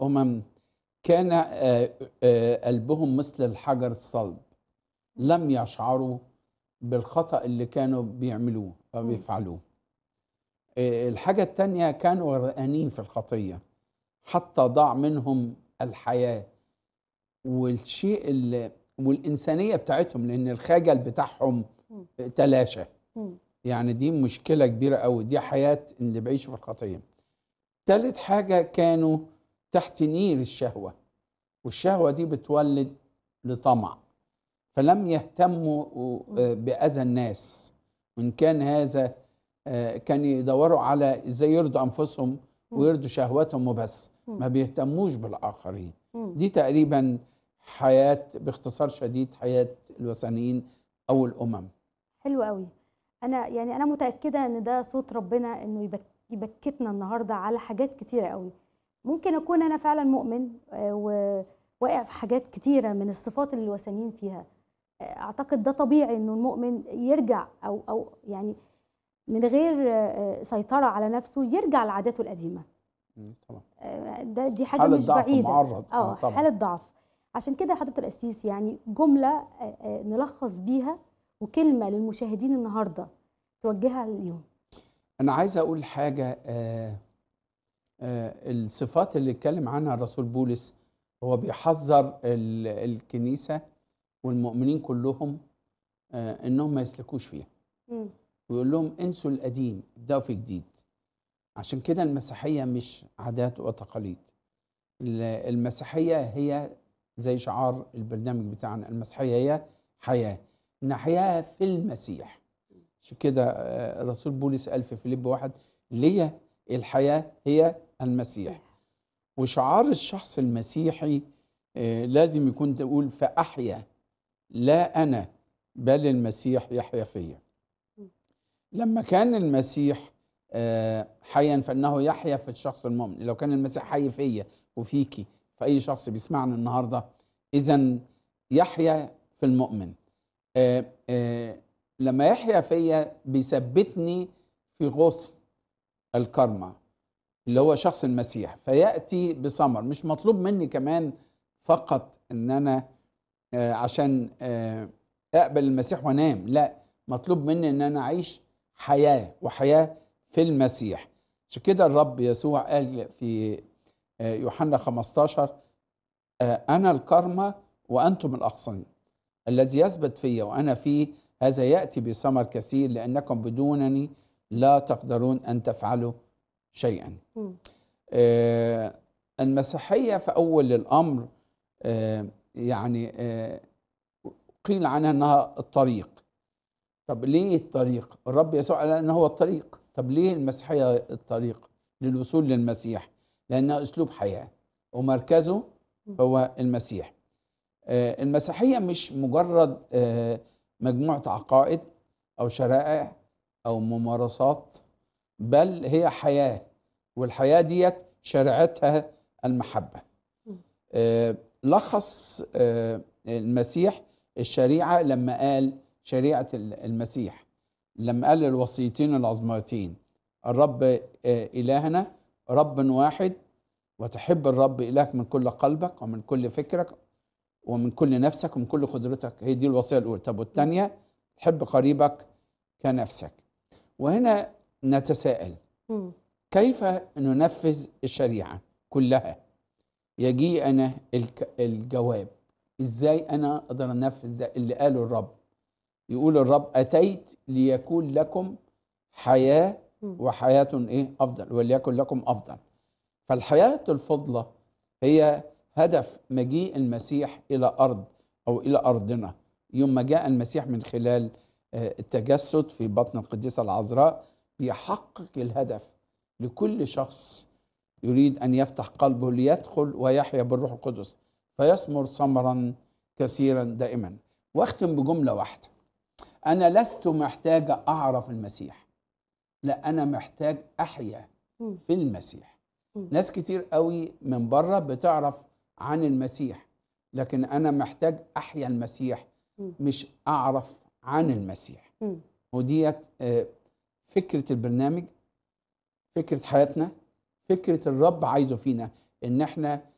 الأمم كان آه، آه، قلبهم مثل الحجر الصلب لم يشعروا بالخطأ اللي كانوا بيعملوه أو مم. بيفعلوه آه، الحاجة التانية كانوا غرقانين في الخطية حتى ضاع منهم الحياة والشيء اللي والإنسانية بتاعتهم لأن الخجل بتاعهم مم. تلاشى مم. يعني دي مشكلة كبيرة قوي دي حياة اللي بيعيشوا في الخطية تالت حاجة كانوا تحت نير الشهوة والشهوة دي بتولد لطمع فلم يهتموا آه، بأذى الناس وإن كان هذا آه، كان يدوروا على إزاي يرضوا أنفسهم مم. ويرضوا شهواتهم وبس مم. ما بيهتموش بالآخرين مم. دي تقريبا حياة باختصار شديد حياة الوثنيين أو الأمم حلو قوي انا يعني انا متاكده ان ده صوت ربنا انه يبك يبكتنا النهارده على حاجات كتيره قوي ممكن اكون انا فعلا مؤمن آه، وواقع في حاجات كتيره من الصفات اللي الوثنيين فيها آه، اعتقد ده طبيعي انه المؤمن يرجع او او يعني من غير آه، سيطره على نفسه يرجع لعاداته القديمه طبعا آه، ده دي حاجه حالة مش ضعف بعيده معرض اه طبعا حاله ضعف عشان كده حضره القسيس يعني جمله آه، آه، نلخص بيها وكلمه للمشاهدين النهارده توجهها اليوم أنا عايز أقول حاجة آه آه الصفات اللي اتكلم عنها الرسول بولس هو بيحذر ال- الكنيسة والمؤمنين كلهم آه إنهم ما يسلكوش فيها مم. ويقول لهم انسوا القديم ابدأوا في جديد عشان كده المسيحية مش عادات وتقاليد ال- المسيحية هي زي شعار البرنامج بتاعنا المسيحية هي حياة نحياها في المسيح عشان كده آه، الرسول بولس قال في فيليب واحد ليا الحياة هي المسيح وشعار الشخص المسيحي آه، لازم يكون تقول فأحيا لا أنا بل المسيح يحيا فيا لما كان المسيح آه، حيا فإنه يحيا في الشخص المؤمن لو كان المسيح حي فيا وفيكي في أي شخص بيسمعنا النهاردة إذا يحيا في المؤمن آه، آه، لما يحيا فيا بيثبتني في غصن الكرمة اللي هو شخص المسيح فيأتي بثمر مش مطلوب مني كمان فقط ان انا آه، عشان آه، اقبل المسيح وانام لا مطلوب مني ان انا اعيش حياة وحياة في المسيح عشان كده الرب يسوع قال في آه، يوحنا 15 آه، انا الكرمة وانتم الاغصان الذي يثبت فيا وانا فيه هذا ياتي بثمر كثير لانكم بدونني لا تقدرون ان تفعلوا شيئا مم. آه، المسيحيه في اول الامر آه، يعني آه، قيل عنها انها الطريق طب ليه الطريق الرب يسوع قال ان هو الطريق طب ليه المسيحيه الطريق للوصول للمسيح لانها اسلوب حياه ومركزه هو المسيح آه، المسيحيه مش مجرد آه، مجموعه عقائد او شرائع او ممارسات بل هي حياه والحياه ديت شريعتها المحبه آه، لخص آه، المسيح الشريعه لما قال شريعه ال- المسيح لما قال الوصيتين العظمتين الرب آه، الهنا رب واحد وتحب الرب الهك من كل قلبك ومن كل فكرك ومن كل نفسك ومن كل قدرتك هي دي الوصيه الاولى طب والثانيه تحب قريبك كنفسك وهنا نتساءل مم. كيف ننفذ الشريعه كلها يجي انا الك- الجواب ازاي انا اقدر انفذ ده اللي قاله الرب يقول الرب اتيت ليكون لكم حياه مم. وحياه ايه افضل وليكن لكم افضل فالحياه الفضله هي هدف مجيء المسيح الى ارض او الى ارضنا يوم ما جاء المسيح من خلال آه، التجسد في بطن القديسه العذراء بيحقق الهدف لكل شخص يريد ان يفتح قلبه ليدخل ويحيا بالروح القدس فيثمر ثمرا كثيرا دائما واختم بجمله واحده انا لست محتاج اعرف المسيح لا انا محتاج احيا مم. في المسيح مم. ناس كتير قوي من بره بتعرف عن المسيح لكن انا محتاج احيا المسيح مم. مش اعرف عن المسيح مم. وديت آه، فكره البرنامج فكره حياتنا فكره الرب عايزه فينا ان احنا